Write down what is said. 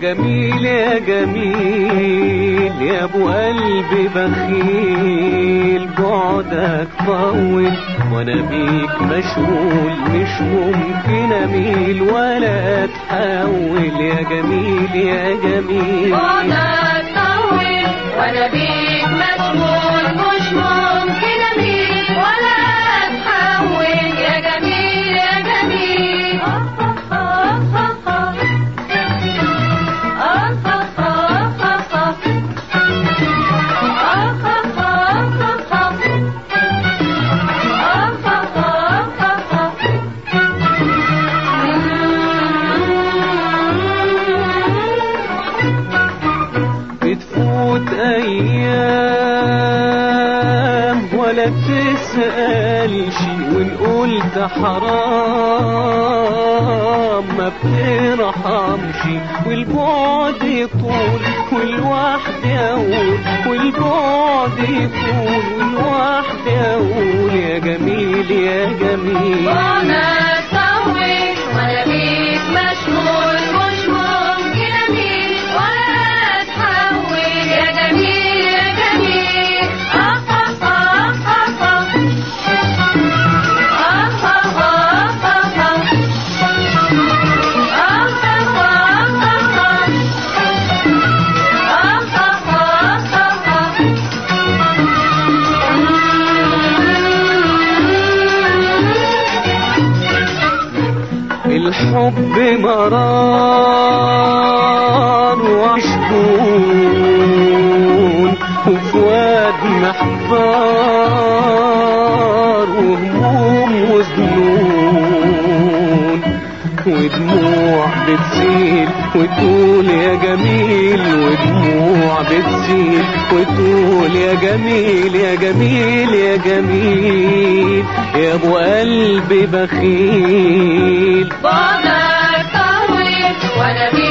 جميل يا جميل يا ابو قلبي بخيل بعدك طول وانا بيك مشغول مش ممكن اميل ولا اتحول يا جميل يا جميل بعدك طول وانا بيك مشغول مش ممكن اميل ولا اتحول يا جميل يا جميل بتفوت ايام ولا تسألش وان قلت حرام ما بترحمش والبعد يطول والوحد يقول والبعد يطول والوحد يقول يا جميل يا جميل بعدك طول وانا بيك مشغول مش ممكن اميل ولا اتحول يا جميل يا جميل آه آه آه آه آه. آه آه آه آه آه. آه آه آه آه آه. آه آه آه آه آه. الحب مرار وعشقون وفؤاد محتار وهموم وذنون ودموع بتسيل وتقول يا جميل ودموع بتسيل وتقول يا جميل يا جميل يا جميل يا ابو قلبي بخيل بعدك طول وانا بيك